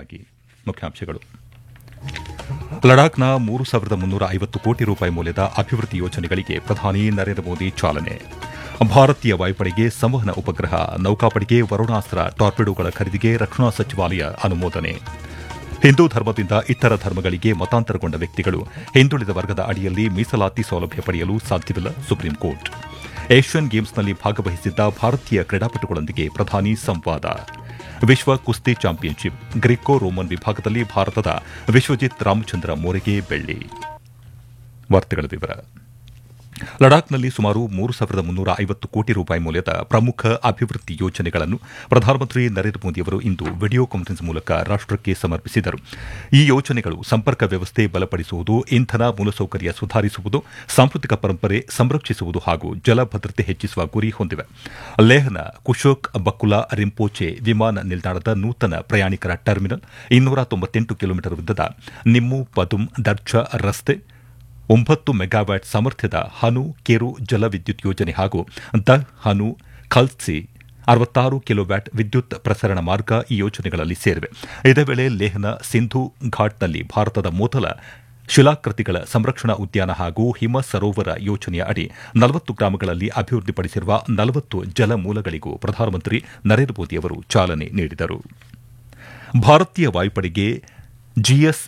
ಕೊನೆಯದಾಗಿ ಮುಖ್ಯಾಂಶಗಳು ಲಡಾಖ್ನ ಮೂರು ಸಾವಿರದ ಮುನ್ನೂರ ಐವತ್ತು ಕೋಟಿ ರೂಪಾಯಿ ಮೌಲ್ಯದ ಅಭಿವೃದ್ಧಿ ಯೋಜನೆಗಳಿಗೆ ಪ್ರಧಾನಿ ನರೇಂದ್ರ ಮೋದಿ ಚಾಲನೆ ಭಾರತೀಯ ವಾಯುಪಡೆಗೆ ಸಂವಹನ ಉಪಗ್ರಹ ನೌಕಾಪಡೆಗೆ ವರುಣಾಸ್ತ್ರ ಟಾರ್ಪಿಡೋಗಳ ಖರೀದಿಗೆ ರಕ್ಷಣಾ ಸಚಿವಾಲಯ ಅನುಮೋದನೆ ಹಿಂದೂ ಧರ್ಮದಿಂದ ಇತರ ಧರ್ಮಗಳಿಗೆ ಮತಾಂತರಗೊಂಡ ವ್ಯಕ್ತಿಗಳು ಹಿಂದುಳಿದ ವರ್ಗದ ಅಡಿಯಲ್ಲಿ ಮೀಸಲಾತಿ ಸೌಲಭ್ಯ ಪಡೆಯಲು ಸಾಧ್ಯವಿಲ್ಲ ಸುಪ್ರೀಂ ಕೋರ್ಟ್ ಏಷ್ಯನ್ ಗೇಮ್ಸ್ನಲ್ಲಿ ಭಾಗವಹಿಸಿದ್ದ ಭಾರತೀಯ ಕ್ರೀಡಾಪಟುಗಳೊಂದಿಗೆ ಪ್ರಧಾನಿ ಸಂವಾದ ವಿಶ್ವ ಕುಸ್ತಿ ಚಾಂಪಿಯನ್ಶಿಪ್ ಗ್ರೀಕೋ ರೋಮನ್ ವಿಭಾಗದಲ್ಲಿ ಭಾರತದ ವಿಶ್ವಜಿತ್ ರಾಮಚಂದ್ರ ಮೋರೆಗೆ ಬೆಳ್ಳಿ ವಾರ್ತೆಗಳ ವಿವರ ಲಡಾಖ್ನಲ್ಲಿ ಸುಮಾರು ಮೂರು ಸಾವಿರದ ಮುನ್ನೂರ ಐವತ್ತು ಕೋಟಿ ರೂಪಾಯಿ ಮೌಲ್ಯದ ಪ್ರಮುಖ ಅಭಿವೃದ್ಧಿ ಯೋಜನೆಗಳನ್ನು ಪ್ರಧಾನಮಂತ್ರಿ ನರೇಂದ್ರ ಮೋದಿಯವರು ಇಂದು ವಿಡಿಯೋ ಕಾನ್ಫರೆನ್ಸ್ ಮೂಲಕ ರಾಷ್ಟಕ್ಕೆ ಸಮರ್ಪಿಸಿದರು ಈ ಯೋಜನೆಗಳು ಸಂಪರ್ಕ ವ್ಯವಸ್ಥೆ ಬಲಪಡಿಸುವುದು ಇಂಧನ ಮೂಲಸೌಕರ್ಯ ಸುಧಾರಿಸುವುದು ಸಾಂಸ್ಕೃತಿಕ ಪರಂಪರೆ ಸಂರಕ್ಷಿಸುವುದು ಹಾಗೂ ಜಲ ಭದ್ರತೆ ಹೆಚ್ಚಿಸುವ ಗುರಿ ಹೊಂದಿವೆ ಲೇಹ್ನ ಕುಶೋಕ್ ಬಕುಲಾ ರಿಂಪೋಚೆ ವಿಮಾನ ನಿಲ್ದಾಣದ ನೂತನ ಪ್ರಯಾಣಿಕರ ಟರ್ಮಿನಲ್ ಇನ್ನೂರ ತೊಂಬತ್ತೆಂಟು ಕಿಲೋಮೀಟರ್ ಉದ್ದದ ನಿಮ್ಮು ಪದುಮ್ ದರ್ಜಾ ರಸ್ತೆ ಒಂಬತ್ತು ಮೆಗಾವ್ಯಾಟ್ ಸಾಮರ್ಥ್ಯದ ಹನು ಕೆರು ಜಲವಿದ್ಯುತ್ ಯೋಜನೆ ಹಾಗೂ ದ ಹನು ಖಲ್ಸಿ ಅರವತ್ತಾರು ಕಿಲೋವ್ಯಾಟ್ ವಿದ್ಯುತ್ ಪ್ರಸರಣ ಮಾರ್ಗ ಈ ಯೋಜನೆಗಳಲ್ಲಿ ಸೇರಿವೆ ಇದೇ ವೇಳೆ ಲೇಹ್ನ ಸಿಂಧು ಘಾಟ್ನಲ್ಲಿ ಭಾರತದ ಮೊದಲ ಶಿಲಾಕೃತಿಗಳ ಸಂರಕ್ಷಣಾ ಉದ್ಯಾನ ಹಾಗೂ ಹಿಮ ಸರೋವರ ಯೋಜನೆಯ ಅಡಿ ನಲವತ್ತು ಗ್ರಾಮಗಳಲ್ಲಿ ಅಭಿವೃದ್ಧಿಪಡಿಸಿರುವ ನಲವತ್ತು ಜಲಮೂಲಗಳಿಗೂ ಪ್ರಧಾನಮಂತ್ರಿ ನರೇಂದ್ರ ಮೋದಿ ಅವರು ಚಾಲನೆ ನೀಡಿದರು ಭಾರತೀಯ ವಾಯುಪಡೆಗೆ ಜಿಎಸ್